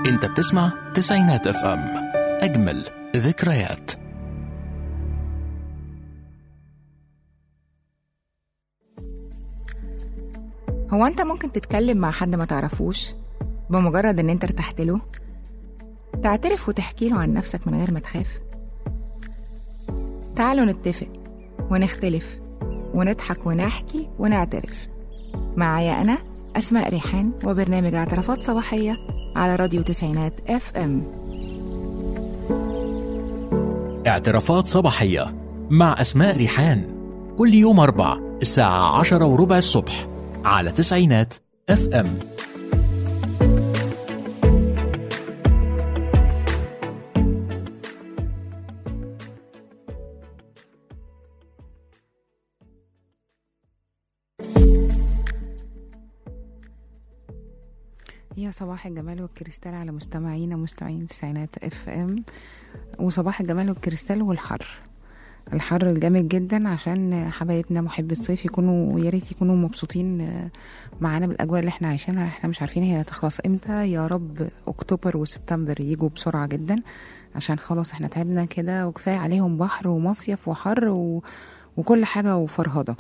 انت بتسمع تسعينات اف ام اجمل ذكريات هو انت ممكن تتكلم مع حد ما تعرفوش بمجرد ان انت ارتحت له تعترف وتحكي له عن نفسك من غير ما تخاف تعالوا نتفق ونختلف ونضحك ونحكي ونعترف معايا انا اسماء ريحان وبرنامج اعترافات صباحيه على راديو تسعينات اف ام اعترافات صباحية مع أسماء ريحان كل يوم أربع الساعة عشرة وربع الصبح على تسعينات اف ام يا صباح الجمال والكريستال على مستمعينا مستمعين تسعينات اف ام وصباح الجمال والكريستال والحر الحر الجامد جدا عشان حبايبنا محب الصيف يكونوا يا ريت يكونوا مبسوطين معانا بالاجواء اللي احنا عايشينها احنا مش عارفين هي هتخلص امتى يا رب اكتوبر وسبتمبر يجوا بسرعه جدا عشان خلاص احنا تعبنا كده وكفايه عليهم بحر ومصيف وحر و... وكل حاجه وفرهده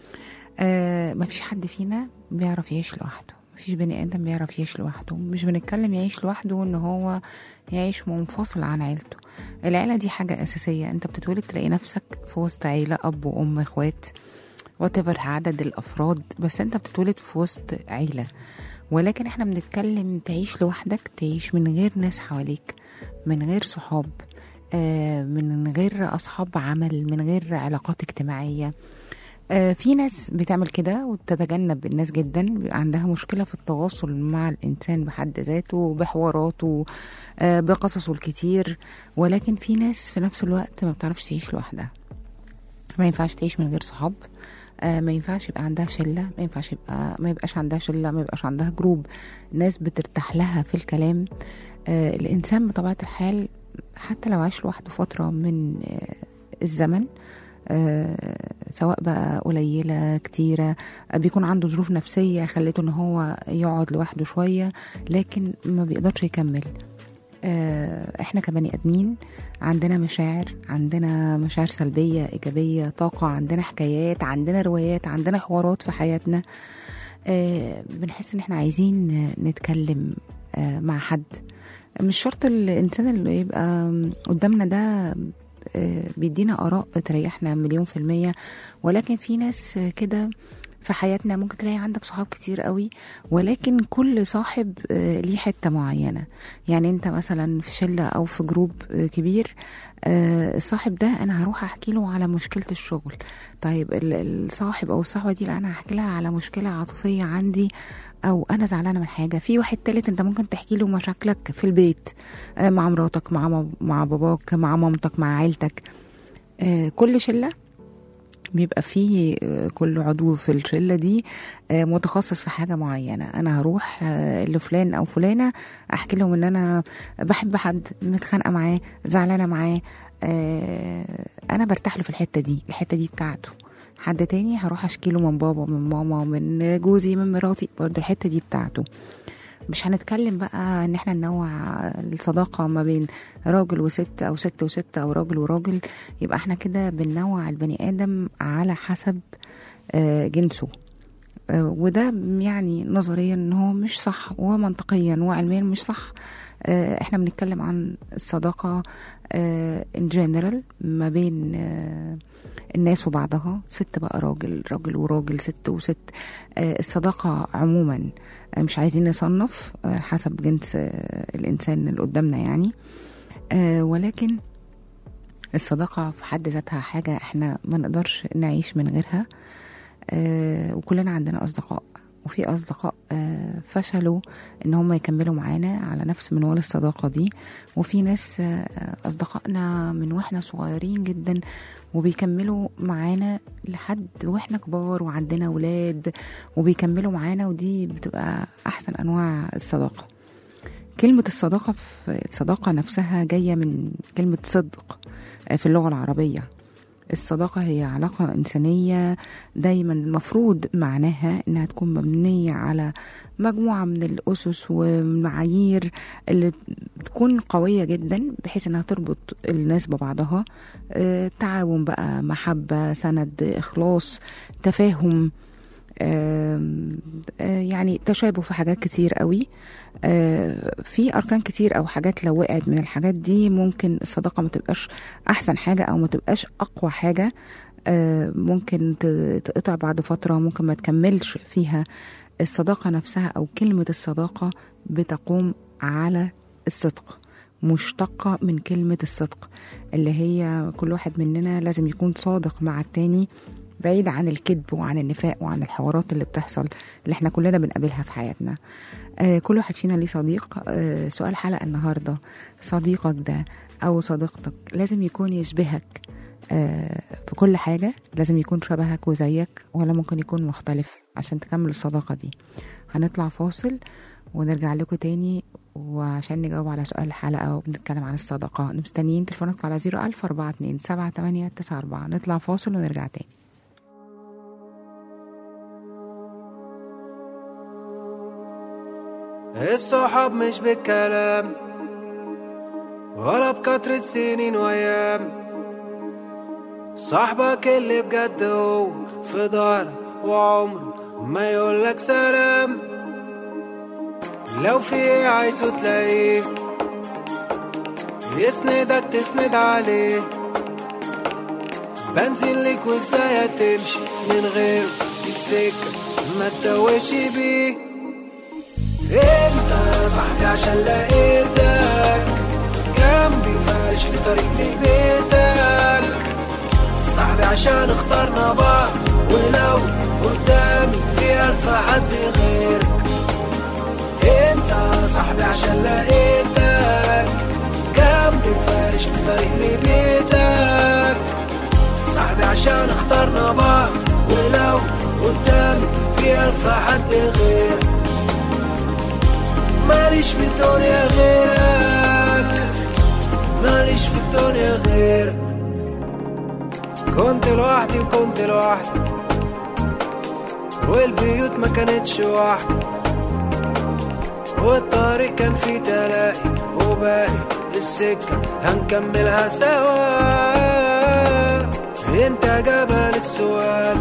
آه مفيش حد فينا بيعرف يعيش لوحده مفيش بني ادم بيعرف يعيش لوحده مش بنتكلم يعيش لوحده ان هو يعيش منفصل عن عيلته العيلة دي حاجة أساسية أنت بتتولد تلاقي نفسك في وسط عيلة أب وأم إخوات whatever عدد الأفراد بس أنت بتتولد في وسط عيلة ولكن احنا بنتكلم تعيش لوحدك تعيش من غير ناس حواليك من غير صحاب آه، من غير أصحاب عمل من غير علاقات اجتماعية آه، في ناس بتعمل كده وتتجنب الناس جدا بيبقى عندها مشكلة في التواصل مع الإنسان بحد ذاته بحواراته آه، بقصصه الكتير ولكن في ناس في نفس الوقت ما بتعرفش تعيش لوحدها ما ينفعش تعيش من غير صحاب آه، ما ينفعش يبقى عندها شله ما ينفعش يبقى ما يبقاش عندها شله ما يبقاش عندها جروب ناس بترتاح لها في الكلام آه، الانسان بطبيعه الحال حتى لو عاش لوحده فتره من آه، الزمن آه، سواء بقى قليلة كتيرة آه، بيكون عنده ظروف نفسية خلته ان هو يقعد لوحده شوية لكن ما بيقدرش يكمل آه، احنا كبني ادمين عندنا مشاعر عندنا مشاعر سلبية ايجابية طاقة عندنا حكايات عندنا روايات عندنا حوارات في حياتنا آه، بنحس ان احنا عايزين نتكلم آه، مع حد مش شرط الانسان اللي يبقى قدامنا ده آه، بيدينا اراء تريحنا مليون في المية ولكن في ناس آه، كده في حياتنا ممكن تلاقي عندك صحاب كتير قوي ولكن كل صاحب آه، ليه حته معينه يعني انت مثلا في شله او في جروب آه، كبير آه، الصاحب ده انا هروح احكي له على مشكله الشغل طيب ال- الصاحب او الصاحبه دي لا انا هحكي لها على مشكله عاطفيه عندي او انا زعلانه من حاجه في واحد تالت انت ممكن تحكي له مشاكلك في البيت آه، مع مراتك مع مام- مع باباك مع مامتك مع عيلتك آه، كل شله بيبقى فيه آه، كل عضو في الشله دي آه، متخصص في حاجه معينه انا هروح آه، لفلان او فلانه احكي لهم ان انا بحب حد متخانقه معاه زعلانه معاه آه، انا برتاح له في الحته دي الحته دي بتاعته حد تاني هروح اشكي له من بابا من ماما من جوزي من مراتي برضه الحته دي بتاعته مش هنتكلم بقى ان احنا ننوع الصداقة ما بين راجل وست او ست وست او راجل وراجل يبقى احنا كده بننوع البني ادم على حسب آه، جنسه آه، وده يعني نظريا ان هو مش صح ومنطقيا وعلميا مش صح آه، احنا بنتكلم عن الصداقة ان جنرال ما بين آه، الناس وبعضها ست بقى راجل راجل وراجل ست وست آه، الصداقة عموما آه، مش عايزين نصنف آه، حسب جنس آه، الإنسان اللي قدامنا يعني آه، ولكن الصداقة في حد ذاتها حاجة احنا ما نقدرش نعيش من غيرها آه، وكلنا عندنا أصدقاء وفي أصدقاء آه، فشلوا إن هم يكملوا معانا على نفس منوال الصداقة دي وفي ناس آه، أصدقائنا من وإحنا صغيرين جدا وبيكملوا معانا لحد واحنا كبار وعندنا ولاد وبيكملوا معانا ودي بتبقى احسن انواع الصداقه كلمة الصداقة في الصداقة نفسها جاية من كلمة صدق في اللغة العربية الصداقة هي علاقة إنسانية دايما المفروض معناها إنها تكون مبنية على مجموعة من الأسس والمعايير اللي تكون قوية جدا بحيث إنها تربط الناس ببعضها آه، تعاون بقى محبة سند إخلاص تفاهم آم، آه، يعني تشابه في حاجات كتير قوي آه، في اركان كتير او حاجات لو وقعت من الحاجات دي ممكن الصداقه ما تبقاش احسن حاجه او ما تبقاش اقوى حاجه آه، ممكن ت- تقطع بعد فتره ممكن ما تكملش فيها الصداقه نفسها او كلمه الصداقه بتقوم على الصدق مشتقه من كلمه الصدق اللي هي كل واحد مننا لازم يكون صادق مع التاني بعيد عن الكذب وعن النفاق وعن الحوارات اللي بتحصل اللي احنا كلنا بنقابلها في حياتنا آه كل واحد فينا ليه صديق آه سؤال حلقة النهاردة صديقك ده أو صديقتك لازم يكون يشبهك آه في كل حاجة لازم يكون شبهك وزيك ولا ممكن يكون مختلف عشان تكمل الصداقة دي هنطلع فاصل ونرجع لكم تاني وعشان نجاوب على سؤال الحلقة وبنتكلم عن الصداقة مستنيين تليفوناتكم على 01000 42 78 94 نطلع فاصل ونرجع تاني الصحاب مش بالكلام ولا بكترة سنين وايام صاحبك اللي بجد هو في ظهرك وعمره ما يقولك سلام لو في ايه عايزه تلاقيه يسندك تسند عليه بنزل لك وازاي هتمشي من غيره السكة ما تتوهش بيه انت يا صاحبي عشان لقيتك جنبي فارش لي طريق لبيتك صاحبي عشان اخترنا بعض ولو قدامي في ألف حد غيرك انت يا صاحبي عشان لقيتك جنبي فارش لي طريق لبيتك صاحبي عشان اخترنا بعض ولو قدامي في ألف حد غيرك ماليش في الدنيا غيرك ماليش في الدنيا غيرك كنت لوحدي وكنت لوحدي والبيوت ما كانتش واحدة والطريق كان فيه تلاقي وباقي السكة هنكملها سوا انت جبل السؤال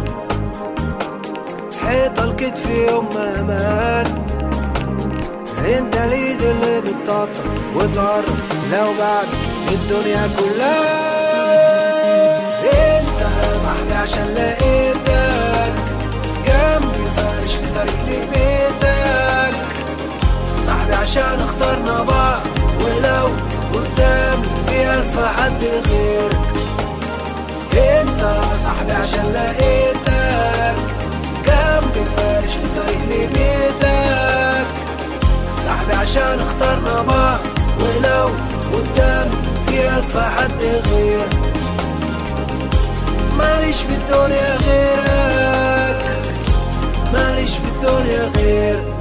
حيطة الكتف يوم ما مات انت اليد اللي بتطبطب وتقرب لو بعد الدنيا كلها انت يا صاحبي عشان لقيتك جنبي فارش لي طريق لبيتك صاحبي عشان اخترنا بعض ولو قدامي في ألف حد غيرك انت يا صاحبي عشان لقيتك جنبي فارش لي طريق لبيتك صاحبي عشان اخترنا بعض ولو قدامي في ألف حد غير ماليش في الدنيا غيرك ماليش في الدنيا غيرك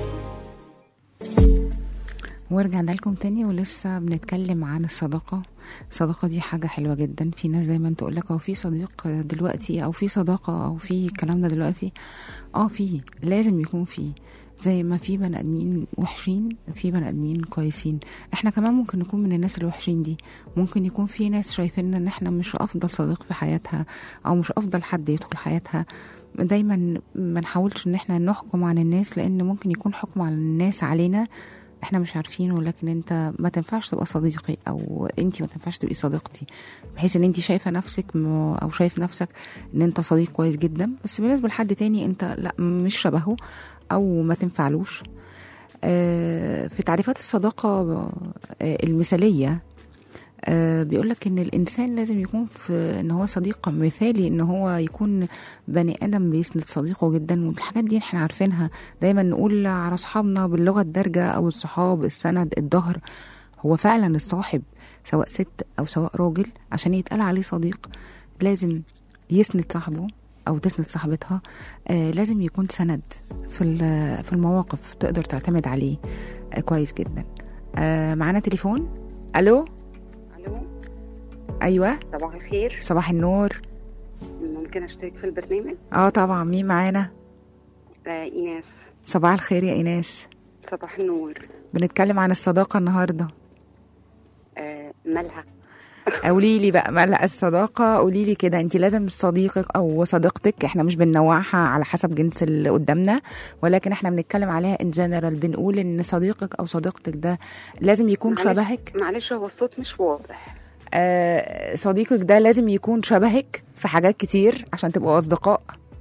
ورجعنا لكم تاني ولسه بنتكلم عن الصداقة الصداقة دي حاجة حلوة جدا في ناس دايما تقول لك هو في صديق دلوقتي او في صداقة او في الكلام ده دلوقتي اه في لازم يكون في زي ما في بني ادمين وحشين في بني ادمين كويسين احنا كمان ممكن نكون من الناس الوحشين دي ممكن يكون في ناس شايفيننا ان احنا مش افضل صديق في حياتها او مش افضل حد يدخل حياتها دايما ما نحاولش ان احنا نحكم عن الناس لان ممكن يكون حكم على الناس علينا احنا مش عارفينه لكن انت ما تنفعش تبقى صديقي او انت ما تنفعش تبقي صديقتي بحيث ان انت شايفه نفسك م- او شايف نفسك ان انت صديق كويس جدا بس بالنسبه لحد تاني انت لا مش شبهه او ما تنفعلوش آه، في تعريفات الصداقه آه، المثاليه آه، بيقولك ان الانسان لازم يكون في ان هو صديق مثالي ان هو يكون بني ادم بيسند صديقه جدا والحاجات دي احنا عارفينها دايما نقول على اصحابنا باللغه الدارجه او الصحاب السند الظهر هو فعلا الصاحب سواء ست او سواء راجل عشان يتقال عليه صديق لازم يسند صاحبه او تسند صاحبتها آه لازم يكون سند في ال- في المواقف تقدر تعتمد عليه آه كويس جدا آه معانا تليفون الو ايوه صباح الخير صباح النور ممكن اشترك في البرنامج اه طبعا مين معانا آه ايناس صباح الخير يا ايناس صباح النور بنتكلم عن الصداقه النهارده آه مالها قولي لي بقى ملأ الصداقة قولي لي كده انت لازم صديقك او صديقتك احنا مش بننوعها على حسب جنس اللي قدامنا ولكن احنا بنتكلم عليها ان جنرال بنقول ان صديقك او صديقتك ده لازم يكون معلش- شبهك معلش هو الصوت مش واضح آه صديقك ده لازم يكون شبهك في حاجات كتير عشان تبقوا اصدقاء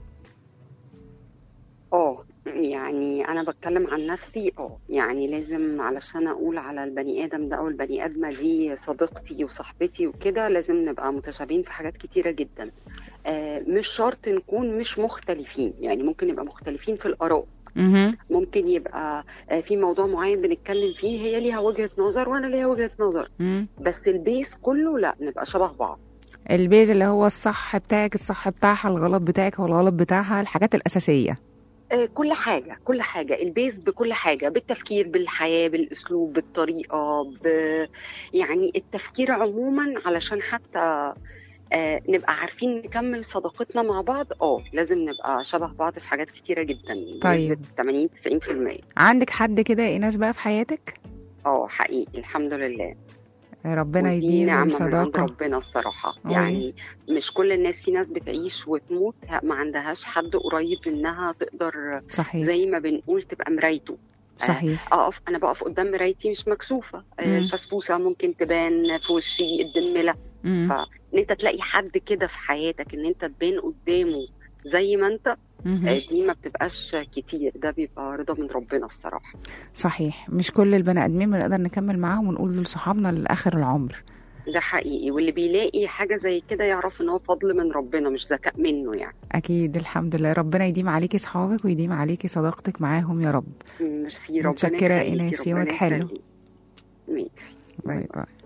اه يعني انا بتكلم عن نفسي اه يعني لازم علشان اقول على البني ادم ده او البني ادمه دي صديقتي وصاحبتي وكده لازم نبقى متشابهين في حاجات كتيره جدا آه مش شرط نكون مش مختلفين يعني ممكن نبقى مختلفين في الاراء مهم. ممكن يبقى آه، في موضوع معين بنتكلم فيه هي ليها وجهة نظر وانا ليها وجهة نظر مم. بس البيس كله لا نبقى شبه بعض البيز اللي هو الصح بتاعك الصح بتاعها الغلط بتاعك هو الغلط بتاعها الحاجات الأساسية آه، كل حاجة كل حاجة البيس بكل حاجة بالتفكير بالحياة بالأسلوب بالطريقة ب... يعني التفكير عموما علشان حتى آه، نبقى عارفين نكمل صداقتنا مع بعض اه لازم نبقى شبه بعض في حاجات كتيرة جدا طيب. بنسبة 80 90% عندك حد كده يا إيناس بقى في حياتك اه حقيقي الحمد لله ربنا ودي يديم نعمة من عند الصداقة ربنا الصراحة أوي. يعني مش كل الناس في ناس بتعيش وتموت ما عندهاش حد قريب منها تقدر صحيح زي ما بنقول تبقى مرايته صحيح اقف انا بقف قدام مرايتي مش مكسوفة آه، مم. الفسفوسة ممكن تبان في وشي الدملة مم. فان انت تلاقي حد كده في حياتك ان انت تبان قدامه زي ما انت مهم. آه، دي ما بتبقاش كتير ده بيبقى رضا من ربنا الصراحة صحيح مش كل البني ادمين بنقدر نكمل معاهم ونقول دول صحابنا لاخر العمر ده حقيقي واللي بيلاقي حاجة زي كده يعرف ان هو فضل من ربنا مش ذكاء منه يعني اكيد الحمد لله ربنا يديم عليكي صحابك ويديم عليكي صداقتك معاهم يا رب ميرسي ربنا متشكرة يا يخليكي، إيناس، ربنا يومك حلو. يخليكي. ماشي باي باي باي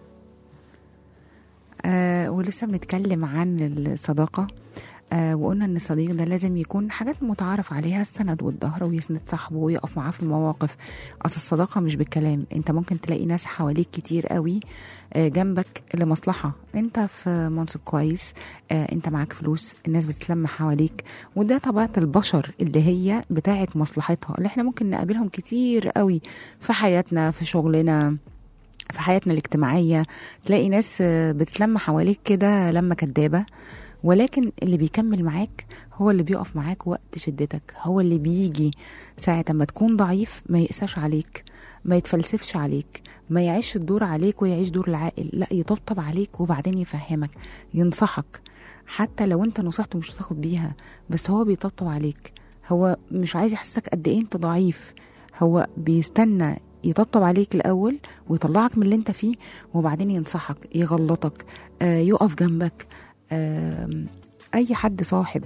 آه ولسه بنتكلم عن الصداقة آه وقلنا ان الصديق ده لازم يكون حاجات متعارف عليها السند والظهر ويسند صاحبه ويقف معاه في المواقف اصل الصداقة مش بالكلام انت ممكن تلاقي ناس حواليك كتير قوي آه جنبك لمصلحة انت في منصب كويس آه انت معاك فلوس الناس بتتلم حواليك وده طبيعة البشر اللي هي بتاعت مصلحتها اللي احنا ممكن نقابلهم كتير قوي في حياتنا في شغلنا في حياتنا الاجتماعية تلاقي ناس آه، بتتلم حواليك كده لما كدابة ولكن اللي بيكمل معاك هو اللي بيقف معاك وقت شدتك هو اللي بيجي ساعة ما تكون ضعيف ما يقساش عليك ما يتفلسفش عليك ما يعيش الدور عليك ويعيش دور العاقل لا يطبطب عليك وبعدين يفهمك ينصحك حتى لو انت نصيحته مش هتاخد بيها بس هو بيطبطب عليك هو مش عايز يحسسك قد ايه انت ضعيف هو بيستنى يطبطب عليك الاول ويطلعك من اللي انت فيه وبعدين ينصحك يغلطك آه يقف جنبك آه اي حد صاحب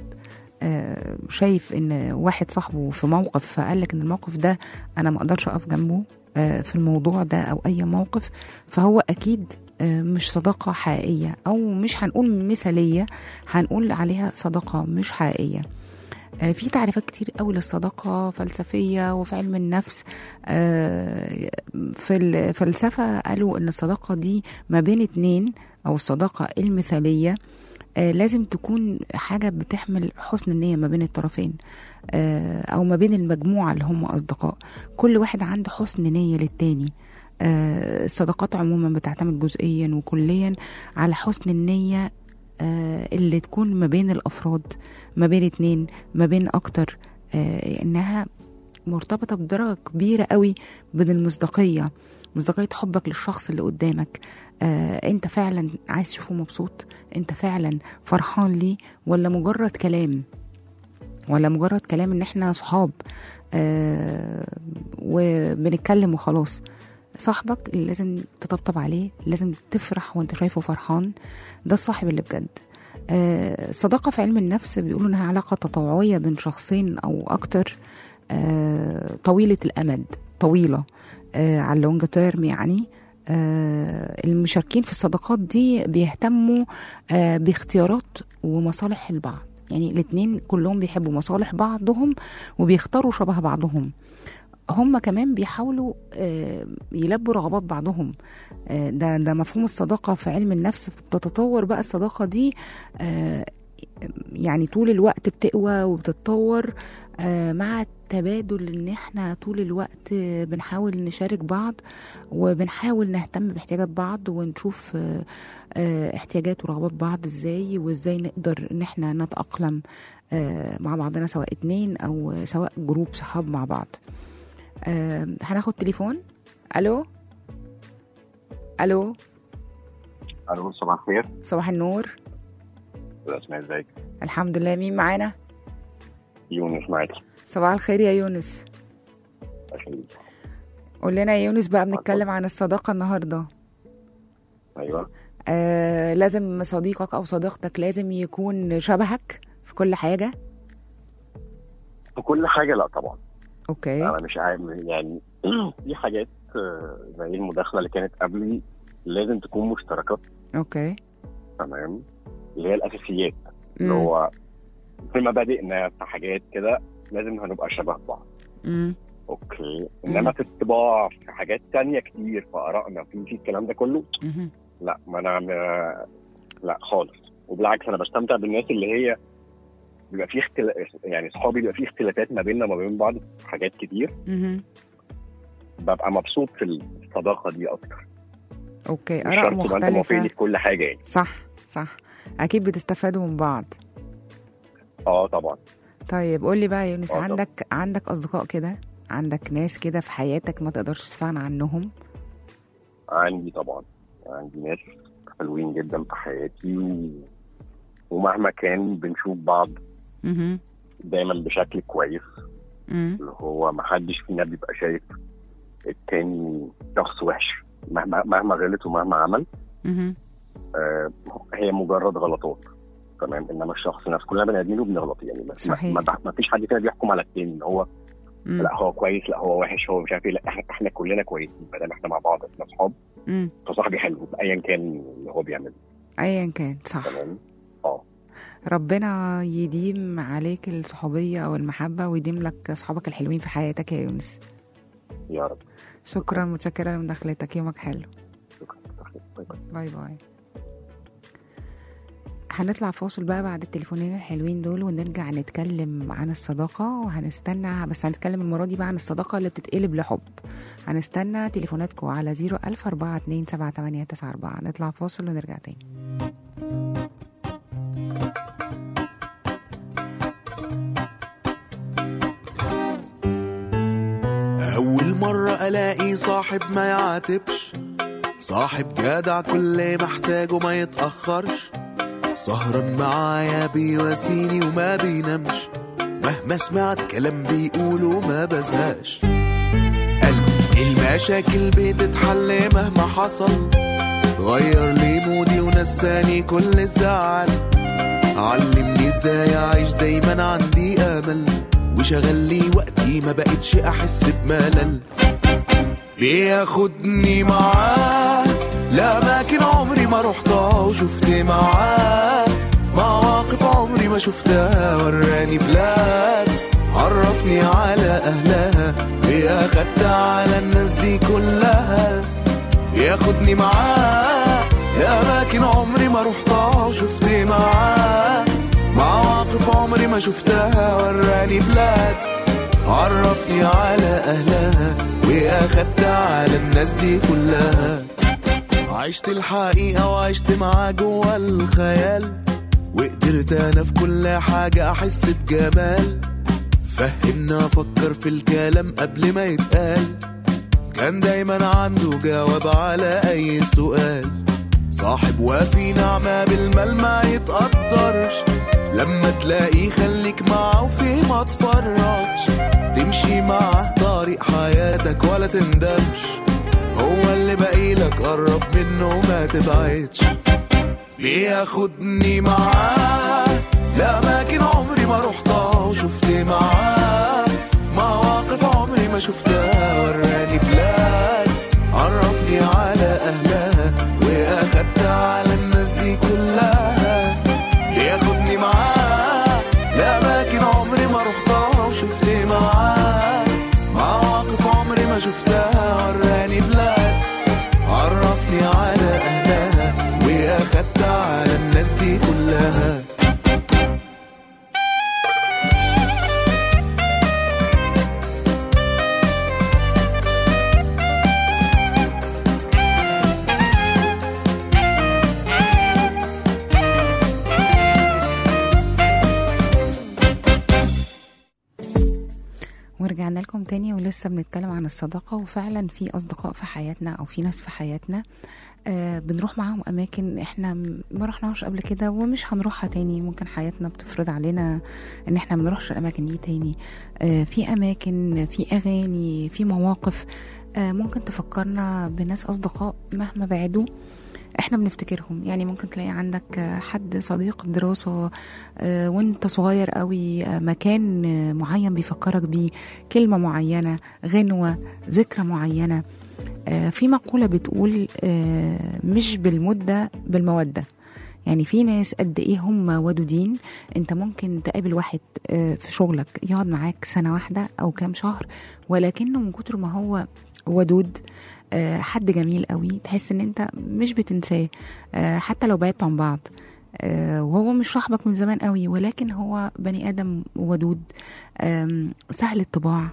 آه شايف ان واحد صاحبه في موقف فقال لك ان الموقف ده انا ما اقدرش اقف جنبه آه في الموضوع ده او اي موقف فهو اكيد آه مش صداقة حقيقية أو مش هنقول مثالية هنقول عليها صداقة مش حقيقية آه، في تعريفات كتير قوي للصداقة فلسفية وفي علم النفس آه، في الفلسفة قالوا ان الصداقة دي ما بين اتنين او الصداقة المثالية آه، لازم تكون حاجة بتحمل حسن النية ما بين الطرفين آه، او ما بين المجموعة اللي هم اصدقاء كل واحد عنده حسن نية للتاني آه، الصداقات عموما بتعتمد جزئيا وكليا على حسن النية آه، اللي تكون ما بين الافراد ما بين اتنين ما بين اكتر آه، انها مرتبطة بدرجة كبيرة قوي من المصداقية مصداقية حبك للشخص اللي قدامك آه، انت فعلا عايز تشوفه مبسوط انت فعلا فرحان ليه ولا مجرد كلام ولا مجرد كلام ان احنا صحاب آه وبنتكلم وخلاص صاحبك اللي لازم تطبطب عليه لازم تفرح وانت شايفه فرحان ده الصاحب اللي بجد آه، الصداقة في علم النفس بيقولوا انها علاقة تطوعية بين شخصين او اكتر آه، طويلة الامد طويلة آه، على اللونج تيرم يعني آه، المشاركين في الصداقات دي بيهتموا آه، باختيارات ومصالح البعض يعني الاتنين كلهم بيحبوا مصالح بعضهم وبيختاروا شبه بعضهم هم كمان بيحاولوا آه، يلبوا رغبات بعضهم آه، ده ده مفهوم الصداقة في علم النفس بتتطور بقى الصداقة دي آه، يعني طول الوقت بتقوى وبتتطور آه، مع التبادل ان احنا طول الوقت آه، بنحاول نشارك بعض وبنحاول نهتم باحتياجات بعض ونشوف آه، آه، احتياجات ورغبات بعض ازاي وازاي نقدر ان احنا نتأقلم آه، مع بعضنا سواء اتنين او سواء جروب صحاب مع بعض آه، هناخد تليفون الو الو الو صباح الخير صباح النور اسماء ازيك الحمد لله مين معانا يونس معاكي صباح الخير يا يونس أخي. قول لنا يا يونس بقى بنتكلم عن الصداقة النهاردة ايوه آه لازم صديقك أو صديقتك لازم يكون شبهك في كل حاجة في كل حاجه لا طبعا أوكي انا مش عارف يعني في حاجات آه، زي المداخله اللي كانت قبلي لازم تكون مشتركات أوكي تمام اللي هي الاساسيات اللي مم. هو في مبادئنا في حاجات كده لازم هنبقى شبه بعض مم. اوكي انما في الطباع في حاجات تانية كتير في ارائنا في في الكلام ده كله مهم. لا ما انا م- لا خالص وبالعكس انا بستمتع بالناس اللي هي بيبقى في اختلاف يعني صحابي بيبقى في اختلافات ما بيننا وما بين بعض في حاجات كتير مهم. ببقى مبسوط في الصداقه دي اكتر أوكي مش آراء شرط تبقى انت موافقني مختلفة في كل حاجه يعني صح صح أكيد بتستفادوا من بعض اه طبعا طيب قول لي بقى يا يونس آه طبعا. عندك عندك أصدقاء كده عندك ناس كده في حياتك ما تقدرش تستغنى عنهم عندي طبعا عندي ناس حلوين جدا في حياتي و... ومهما كان بنشوف بعض مهم. دايما بشكل كويس مم. اللي هو ما حدش فينا بيبقى شايف التاني شخص وحش مهما مهما غلط ومهما عمل مهم. آه هي مجرد غلطات تمام انما الشخص نفسه كلنا بني ادمين وبنغلط يعني ما- صحيح. ما, ما فيش حد فينا بيحكم على التاني ان هو مم. لا هو كويس لا هو وحش هو مش عارف ايه لا احنا, احنا كلنا كويسين ما دام احنا مع بعض احنا اصحاب مم. فصاحبي حلو ايا كان اللي هو بيعمله أيا كان صح تمام اه ربنا يديم عليك الصحوبية أو المحبة ويديم لك صحابك الحلوين في حياتك يا يونس يا رب شكرا متشكرة لمداخلتك يومك حلو شكرا باي باي. باي باي هنطلع فاصل بقى بعد التليفونين الحلوين دول ونرجع نتكلم عن الصداقة وهنستنى بس هنتكلم المرة دي بقى عن الصداقة اللي بتتقلب لحب هنستنى تليفوناتكم على 01000 427 نطلع فاصل ونرجع تاني أول مرة ألاقي صاحب ما يعاتبش صاحب جدع كل ما احتاجه ما يتأخرش سهران معايا بيواسيني وما بينامش مهما سمعت كلام بيقوله ما بزهقش قلبي المشاكل بتتحل مهما حصل غير لي مودي ونساني كل الزعل علمني ازاي اعيش دايما عندي امل وشغل لي وقتي ما بقتش احس بملل بياخدني معاه لأماكن عمري ما رحتها وشفت معاه مواقف عمري ما شفتها وراني بلاد عرفني على أهلها وأخدت على الناس دي كلها ياخدني معاه لأماكن عمري ما رحتها وشفت معاه مواقف عمري ما شفتها وراني بلاد عرفني على أهلها وأخدت على الناس دي كلها عشت الحقيقة وعشت معاه جوا الخيال وقدرت أنا في كل حاجة أحس بجمال فهمنا أفكر في الكلام قبل ما يتقال كان دايما عنده جواب على أي سؤال صاحب وفي نعمة بالمال ما يتقدرش لما تلاقيه خليك معاه وفيه ما تفرطش تمشي معاه طريق حياتك ولا تندمش هو اللي باقيلك قرب منه وما تبعدش بياخدني معاه لأماكن عمري ما رحتها وشفت معاه مواقف عمري ما شفتها وراني بلاد عرفني على أهلها وأخدت على الناس دي كلها بياخدني معاه لأماكن عمري ما رحتها وشفت معاه مواقف شفتها وراني بلاد عرفني على أهلها وأخدت على الناس دي كلها ورجعنا لكم تاني ولسه بنتكلم عن الصداقة وفعلا في أصدقاء في حياتنا أو في ناس في حياتنا آه بنروح معاهم أماكن إحنا م- ما رحناهاش قبل كده ومش هنروحها تاني ممكن حياتنا بتفرض علينا إن إحنا ما نروحش الأماكن دي تاني آه في أماكن في أغاني في مواقف آه ممكن تفكرنا بناس أصدقاء مهما بعدوا احنا بنفتكرهم يعني ممكن تلاقي عندك آه، حد صديق دراسة آه، وانت صغير قوي آه، مكان آه، معين بيفكرك بيه كلمة معينة غنوة ذكرى معينة آه، في مقولة بتقول آه، مش بالمدة بالمودة يعني في ناس قد ايه هم ودودين انت ممكن تقابل واحد آه، في شغلك يقعد معاك سنة واحدة او كام شهر ولكنه من كتر ما هو ودود آه، حد جميل قوي تحس ان انت مش بتنساه آه، حتى لو بعدتوا عن بعض آه، وهو مش صاحبك من زمان قوي ولكن هو بني ادم ودود آم، سهل الطباع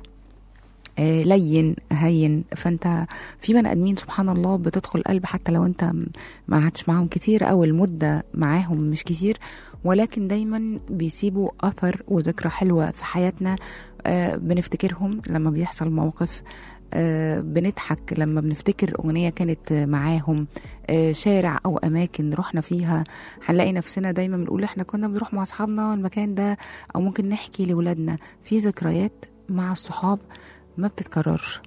آه، لين هين فانت في بني ادمين سبحان الله بتدخل قلب حتى لو انت م- ما قعدتش معاهم كتير او المده معاهم مش كتير ولكن دايما بيسيبوا اثر وذكرى حلوه في حياتنا آه، بنفتكرهم لما بيحصل موقف آه، بنضحك لما بنفتكر أغنية كانت معاهم آه، شارع أو أماكن رحنا فيها هنلاقي نفسنا دايما بنقول احنا كنا بنروح مع أصحابنا المكان ده أو ممكن نحكي لولادنا في ذكريات مع الصحاب ما بتتكررش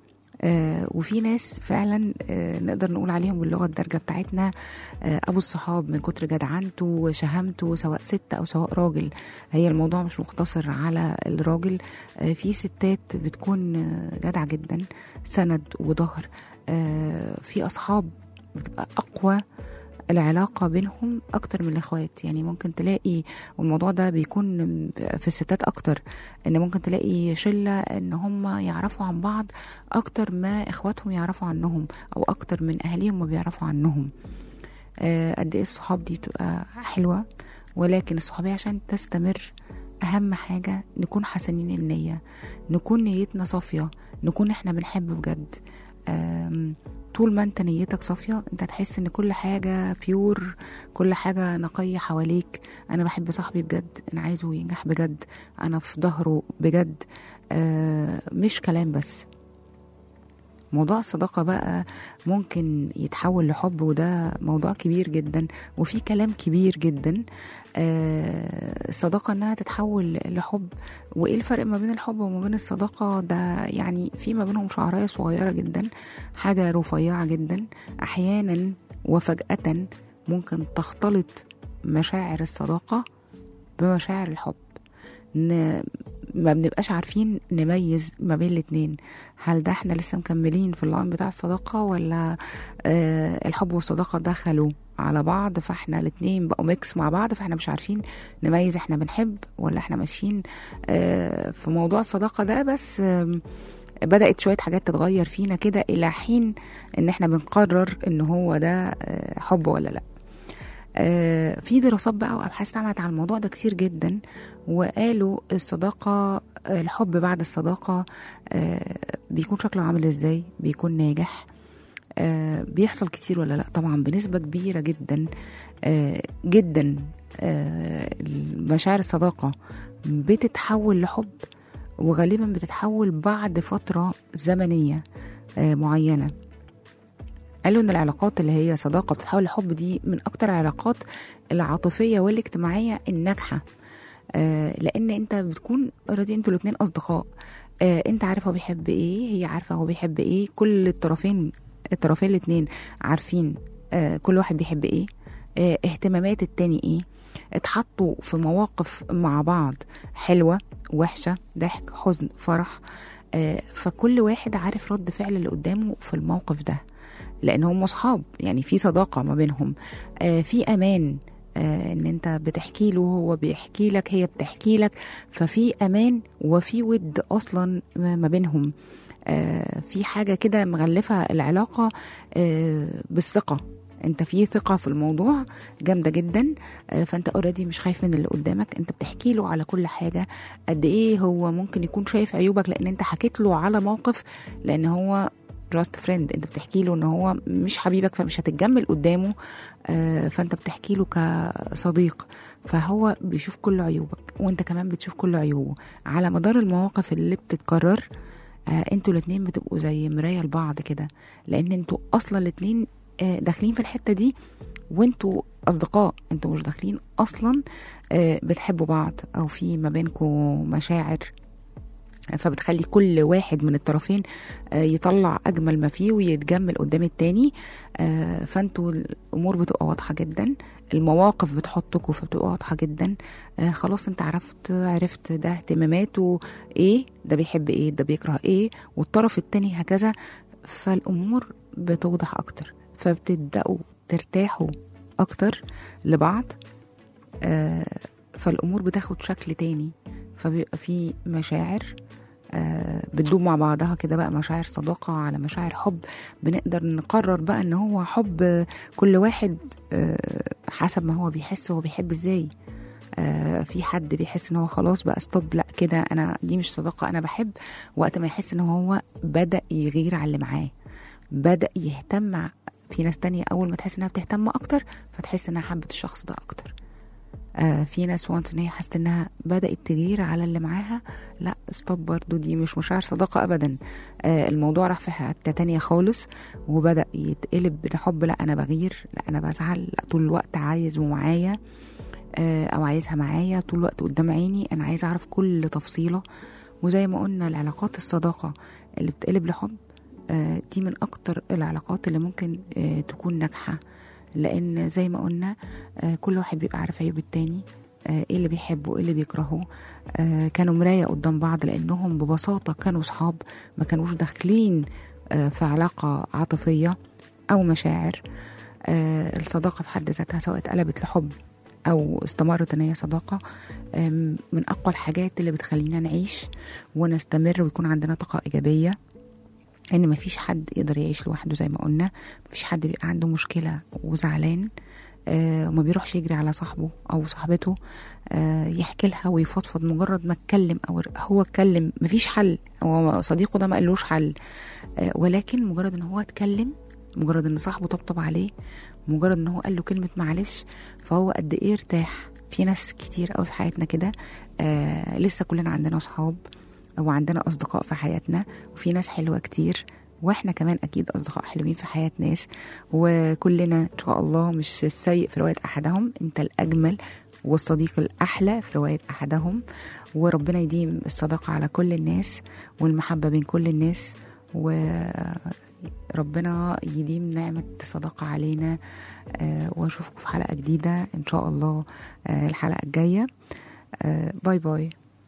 آه وفي ناس فعلا آه نقدر نقول عليهم باللغه الدارجه بتاعتنا آه ابو الصحاب من كتر جدعنته وشهامته سواء ست او سواء راجل هي الموضوع مش مقتصر على الراجل آه في ستات بتكون آه جدعه جدا سند وظهر آه في اصحاب بتبقى اقوى العلاقة بينهم أكتر من الإخوات يعني ممكن تلاقي والموضوع ده بيكون في الستات أكتر إن ممكن تلاقي شلة إن هم يعرفوا عن بعض أكتر ما إخواتهم يعرفوا عنهم أو أكتر من أهاليهم ما بيعرفوا عنهم آه، قد إيه الصحاب دي تبقى حلوة ولكن الصحوبية عشان تستمر أهم حاجة نكون حسنين النية نكون نيتنا صافية نكون إحنا بنحب بجد آم، طول ما انت نيتك صافية انت هتحس ان كل حاجة بيور كل حاجة نقية حواليك انا بحب صاحبي بجد انا عايزه ينجح بجد انا في ظهره بجد آه مش كلام بس موضوع الصداقة بقى ممكن يتحول لحب وده موضوع كبير جدا وفي كلام كبير جدا آه، الصداقة انها تتحول لحب وايه الفرق ما بين الحب وما بين الصداقة ده يعني في ما بينهم شعراية صغيرة جدا حاجة رفيعة جدا احيانا وفجأة ممكن تختلط مشاعر الصداقة بمشاعر الحب ن... ما بنبقاش عارفين نميز ما بين الاتنين هل ده احنا لسه مكملين في اللاين بتاع الصداقة ولا آه الحب والصداقة دخلوا على بعض فاحنا الاتنين بقوا ميكس مع بعض فاحنا مش عارفين نميز احنا بنحب ولا احنا ماشيين آه في موضوع الصداقة ده بس آه بدأت شوية حاجات تتغير فينا كده إلى حين إن إحنا بنقرر إن هو ده آه، حب ولا لأ آه، في دراسات بقى وابحاث اتعملت على الموضوع ده كتير جدا وقالوا الصداقه آه، الحب بعد الصداقه آه، بيكون شكله عامل ازاي بيكون ناجح آه، بيحصل كتير ولا لا طبعا بنسبه كبيره جدا آه، جدا آه، مشاعر الصداقه بتتحول لحب وغالبا بتتحول بعد فتره زمنيه آه، معينه قالوا ان العلاقات اللي هي صداقه بتتحول لحب دي من اكتر العلاقات العاطفيه والاجتماعيه الناجحه آه لان انت بتكون اوريدي انتوا الاثنين اصدقاء آه انت عارف هو بيحب ايه هي عارفه هو بيحب ايه كل الطرفين الطرفين الاثنين عارفين آه كل واحد بيحب ايه آه اهتمامات التاني ايه اتحطوا في مواقف مع بعض حلوه وحشه ضحك حزن فرح آه فكل واحد عارف رد فعل اللي قدامه في الموقف ده لان هم اصحاب يعني في صداقه ما بينهم آه في امان آه ان انت بتحكي له هو بيحكي لك هي بتحكي لك ففي امان وفي ود اصلا ما ما بينهم آه في حاجه كده مغلفه العلاقه آه بالثقه انت في ثقه في الموضوع جامده جدا آه، فانت اوريدي مش خايف من اللي قدامك انت بتحكي له على كل حاجه قد ايه هو ممكن يكون شايف عيوبك لان انت حكيت له على موقف لان هو جاست فريند انت بتحكي له ان هو مش حبيبك فمش هتتجمل قدامه آه، فانت بتحكي له كصديق فهو بيشوف كل عيوبك وانت كمان بتشوف كل عيوبه على مدار المواقف اللي بتتكرر آه، انتوا الاتنين بتبقوا زي مراية لبعض كده لان انتوا اصلا الاتنين آه، داخلين في الحتة دي وانتوا اصدقاء انتوا مش داخلين اصلا آه، بتحبوا بعض او في ما بينكم مشاعر فبتخلي كل واحد من الطرفين آه، يطلع اجمل ما فيه ويتجمل قدام التاني آه، فانتوا الامور بتبقى واضحه جدا المواقف بتحطكوا فبتبقى واضحه جدا آه، خلاص انت عرفت عرفت ده اهتماماته ايه ده بيحب ايه ده بيكره ايه والطرف التاني هكذا فالامور بتوضح اكتر فبتبداوا ترتاحوا اكتر لبعض آه، فالامور بتاخد شكل تاني فبيبقى في مشاعر آه، بتدوب مع بعضها كده بقى مشاعر صداقة على مشاعر حب بنقدر نقرر بقى ان هو حب آه، كل واحد آه، حسب ما هو بيحس هو بيحب ازاي آه، في حد بيحس ان هو خلاص بقى ستوب لا كده انا دي مش صداقة انا بحب وقت ما يحس ان هو بدأ يغير على اللي معاه بدأ يهتم مع- في ناس تانية أول ما تحس إنها بتهتم أكتر فتحس إنها حبت الشخص ده أكتر آه في ناس وانس ان هي حست انها بدات تغير على اللي معاها لا ستوب برضو دي مش مشاعر صداقه ابدا آه الموضوع راح في حته تانية خالص وبدا يتقلب لحب لا انا بغير لا انا بزعل لا طول الوقت عايز ومعايا آه او عايزها معايا طول الوقت قدام عيني انا عايزه اعرف كل تفصيله وزي ما قلنا العلاقات الصداقه اللي بتقلب لحب آه دي من اكتر العلاقات اللي ممكن آه تكون ناجحه لان زي ما قلنا آه، كل واحد بيبقى عارف عيوب التاني آه، ايه اللي بيحبه ايه اللي بيكرهه آه، كانوا مراية قدام بعض لانهم ببساطة كانوا صحاب ما كانوش داخلين آه، في علاقة عاطفية او مشاعر آه، الصداقة في حد ذاتها سواء اتقلبت لحب او استمرت ان هي صداقة آم، من اقوى الحاجات اللي بتخلينا نعيش ونستمر ويكون عندنا طاقة ايجابية ان مفيش حد يقدر يعيش لوحده زي ما قلنا مفيش حد بيبقى عنده مشكلة وزعلان آه وما بيروحش يجري على صاحبه او صاحبته آه يحكي لها ويفضفض مجرد ما اتكلم او هو اتكلم مفيش حل هو صديقه ده ما قالوش حل آه ولكن مجرد ان هو اتكلم مجرد ان صاحبه طبطب عليه مجرد ان هو قال له كلمه معلش فهو قد ايه ارتاح في ناس كتير قوي في حياتنا كده آه لسه كلنا عندنا صحاب وعندنا اصدقاء في حياتنا وفي ناس حلوه كتير واحنا كمان اكيد اصدقاء حلوين في حياه ناس وكلنا ان شاء الله مش السيء في روايه احدهم انت الاجمل والصديق الاحلى في روايه احدهم وربنا يديم الصداقه على كل الناس والمحبه بين كل الناس وربنا يديم نعمه الصداقه علينا آه، واشوفكم في حلقه جديده ان شاء الله آه، الحلقه الجايه آه، باي باي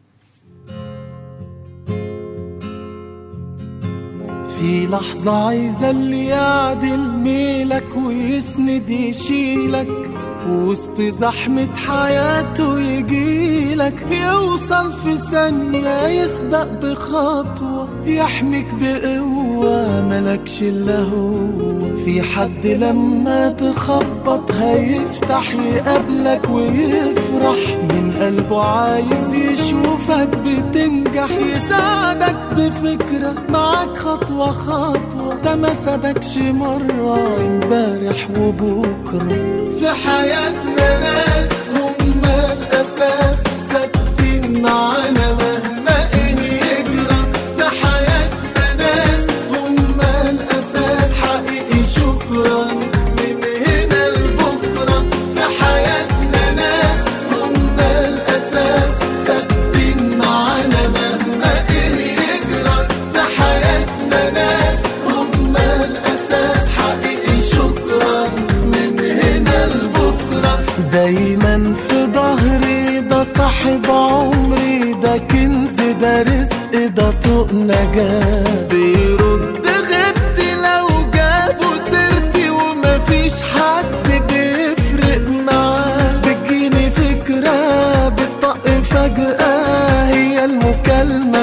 في لحظة عايزة اللي يعدل ميلك ويسند يشيلك وسط زحمة حياته يجيلك يوصل في ثانية يسبق بخطوة يحميك بقوة ملكش إلا هو في حد لما تخبط هيفتح يقابلك ويفرح من قلبه عايز يشوفك بتنجح يساعدك بفكرة معاك خطوة خطوة ده ما سابكش مرة امبارح وبكرة في حياتنا ناس هم الأساس ثابتين معانا مهما إيه يجرى في حياتنا ناس هم الأساس حقيقي شكرا من هنا لبكرة في حياتنا ناس هم الأساس ثابتين معانا مهما إيه يجرى في حياتنا ناس هم الأساس حقيقي شكرا من هنا لبكرة دايما في ظهري ده صاحب عمري ده كنز ده رزق ده طوق نجاة بيرد غبتي لو جابوا سيرتي ومفيش حد بيفرق معاه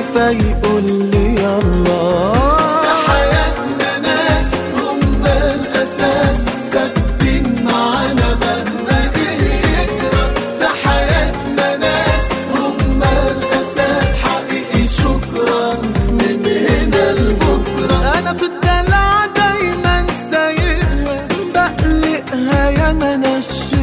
فيقول لي يلا في حياتنا ناس هم الأساس ثابتين معانا مهما يجرى في حياتنا ناس هم الأساس حقيقي شكرا من هنا لبكرة أنا في الدلع دايما سايقها بقلقها يا منشة